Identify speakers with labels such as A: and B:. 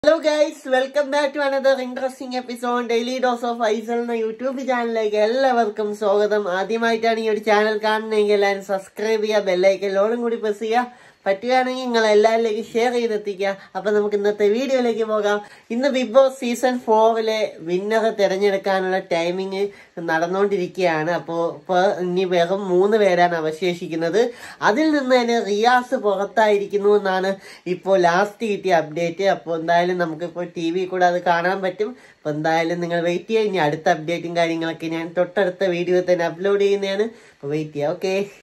A: hello guys welcome back to another interesting episode daily dose of ഐസൽ എന്ന YouTube ചാനലിലേക്ക് എല്ലാവർക്കും സ്വാഗതം ആദ്യമായിട്ടാണ് ഈ ഒരു ചാനൽ കാണുന്നതെങ്കിൽ എല്ലാവരും സബ്സ്ക്രൈബ് ചെയ്യുക ബെല്ലൈക്കലോടും കൂടി പ്രസ് ചെയ്യുക പറ്റുകയാണെങ്കിൽ നിങ്ങൾ എല്ലാവരിലേക്കും ഷെയർ ചെയ്തെത്തിക്കുക അപ്പൊ നമുക്ക് ഇന്നത്തെ വീഡിയോയിലേക്ക് പോകാം ഇന്ന് ബിഗ് ബോസ് സീസൺ ഫോറിലെ വിന്നറെ തിരഞ്ഞെടുക്കാനുള്ള ടൈമിങ് നടന്നുകൊണ്ടിരിക്കുകയാണ് അപ്പോൾ ഇപ്പോൾ ഇനി വെറും മൂന്ന് പേരാണ് അവശേഷിക്കുന്നത് അതിൽ നിന്ന് തന്നെ റിയാസ് പുറത്തായിരിക്കുന്നു എന്നാണ് ഇപ്പോൾ ലാസ്റ്റ് കിട്ടിയ അപ്ഡേറ്റ് അപ്പോൾ എന്തായാലും നമുക്കിപ്പോൾ ടി വി കൂടെ അത് കാണാൻ പറ്റും അപ്പോൾ എന്തായാലും നിങ്ങൾ വെയിറ്റ് ചെയ്യുക ഇനി അടുത്ത അപ്ഡേറ്റും കാര്യങ്ങളൊക്കെ ഞാൻ തൊട്ടടുത്ത വീഡിയോ തന്നെ അപ്ലോഡ് ചെയ്യുന്നതാണ് അപ്പോൾ വെയിറ്റ് ചെയ്യുക ഓക്കെ